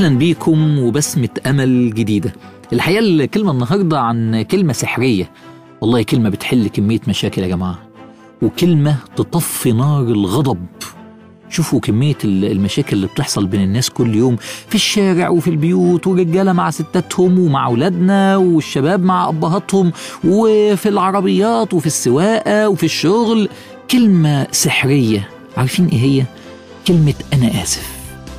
اهلا بيكم وبسمة امل جديدة الحقيقة الكلمة النهاردة عن كلمة سحرية والله كلمة بتحل كمية مشاكل يا جماعة وكلمة تطفي نار الغضب شوفوا كمية ال- المشاكل اللي بتحصل بين الناس كل يوم في الشارع وفي البيوت والرجالة مع ستاتهم ومع أولادنا والشباب مع أبهاتهم وفي العربيات وفي السواقة وفي الشغل كلمة سحرية عارفين إيه هي؟ كلمة أنا آسف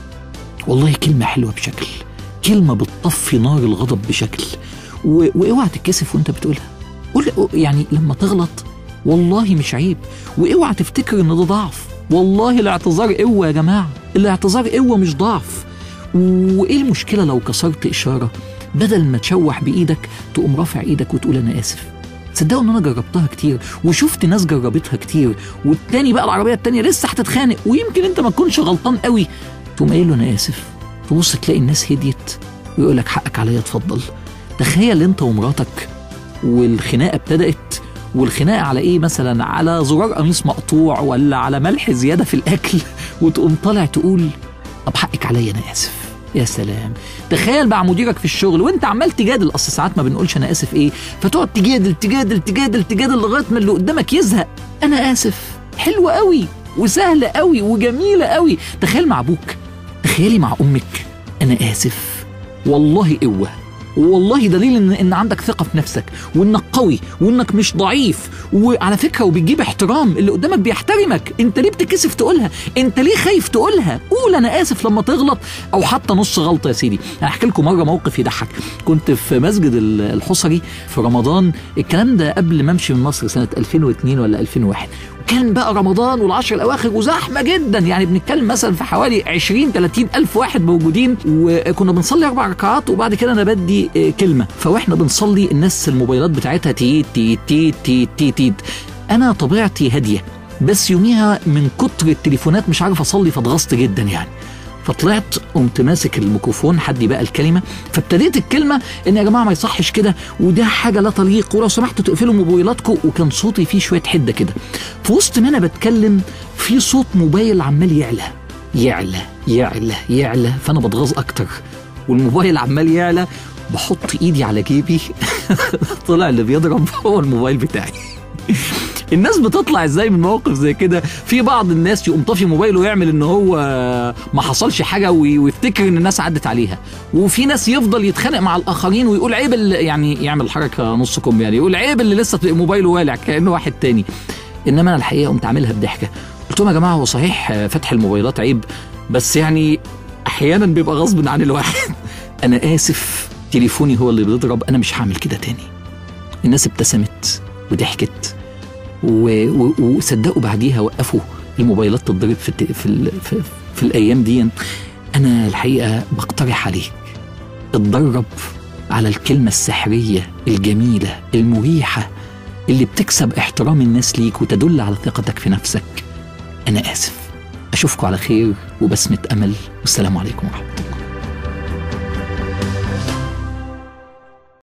والله كلمة حلوة بشكل كلمة بتطفي نار الغضب بشكل و... واوعى تتكسف وانت بتقولها قول يعني لما تغلط والله مش عيب واوعى تفتكر ان ده ضعف والله الاعتذار قوة يا جماعة الاعتذار قوة مش ضعف وايه المشكلة لو كسرت اشارة بدل ما تشوح بايدك تقوم رافع ايدك وتقول انا اسف صدقوا ان انا جربتها كتير وشفت ناس جربتها كتير والتاني بقى العربيه التانيه لسه هتتخانق ويمكن انت ما تكونش غلطان قوي تقوم قايل له انا اسف تبص تلاقي الناس هديت ويقول لك حقك عليا اتفضل تخيل انت ومراتك والخناقه ابتدات والخناقه على ايه مثلا على زرار قميص مقطوع ولا على ملح زياده في الاكل وتقوم طالع تقول طب حقك عليا انا اسف يا سلام تخيل مع مديرك في الشغل وانت عمال تجادل اصل ساعات ما بنقولش انا اسف ايه فتقعد تجادل تجادل تجادل تجادل لغايه ما اللي قدامك يزهق انا اسف حلوه قوي وسهله قوي وجميله قوي تخيل مع ابوك تخيلي مع امك انا اسف والله قوه والله دليل ان ان عندك ثقه في نفسك وانك قوي وانك مش ضعيف وعلى فكره وبتجيب احترام اللي قدامك بيحترمك انت ليه بتكسف تقولها انت ليه خايف تقولها قول انا اسف لما تغلط او حتى نص غلطه يا سيدي انا هحكي لكم مره موقف يضحك كنت في مسجد ال- الحصري في رمضان الكلام ده قبل ما امشي من مصر سنه 2002 ولا 2001 وكان بقى رمضان والعشر الاواخر وزحمه جدا يعني بنتكلم مثلا في حوالي 20 30 الف واحد موجودين وكنا بنصلي اربع ركعات وبعد كده انا بدي آه، كلمه فواحنا بنصلي الناس الموبايلات بتاعتها تيت تيت تيت تيت تيت, تيت. انا طبيعتي هاديه بس يوميها من كتر التليفونات مش عارف اصلي فاتغصت جدا يعني فطلعت قمت ماسك الميكروفون حد بقى الكلمه فابتديت الكلمه ان يا جماعه ما يصحش كده وده حاجه لا تليق ولو سمحتوا تقفلوا موبايلاتكم وكان صوتي فيه شويه حده كده في وسط ما انا بتكلم في صوت موبايل عمال يعلى يعلى يعلى يعلى فانا بتغاظ اكتر والموبايل عمال يعلى بحط ايدي على جيبي طلع اللي بيضرب هو الموبايل بتاعي الناس بتطلع ازاي من موقف زي كده في بعض الناس يقوم طافي موبايله ويعمل ان هو ما حصلش حاجه وي- ويفتكر ان الناس عدت عليها وفي ناس يفضل يتخانق مع الاخرين ويقول عيب اللي يعني يعمل حركه نص كم يعني يقول عيب اللي لسه موبايله والع كانه واحد تاني انما انا الحقيقه قمت عاملها بضحكه قلت لهم يا جماعه هو صحيح فتح الموبايلات عيب بس يعني احيانا بيبقى غصب عن الواحد انا اسف تليفوني هو اللي بيضرب انا مش هعمل كده تاني الناس ابتسمت وضحكت و- و- وصدقوا بعديها وقفوا الموبايلات تتضرب في, الت- في, ال- في, في الايام دي انا الحقيقه بقترح عليك اتدرب على الكلمه السحريه الجميله المريحه اللي بتكسب احترام الناس ليك وتدل على ثقتك في نفسك انا اسف اشوفكم على خير وبسمه امل والسلام عليكم ورحمه الله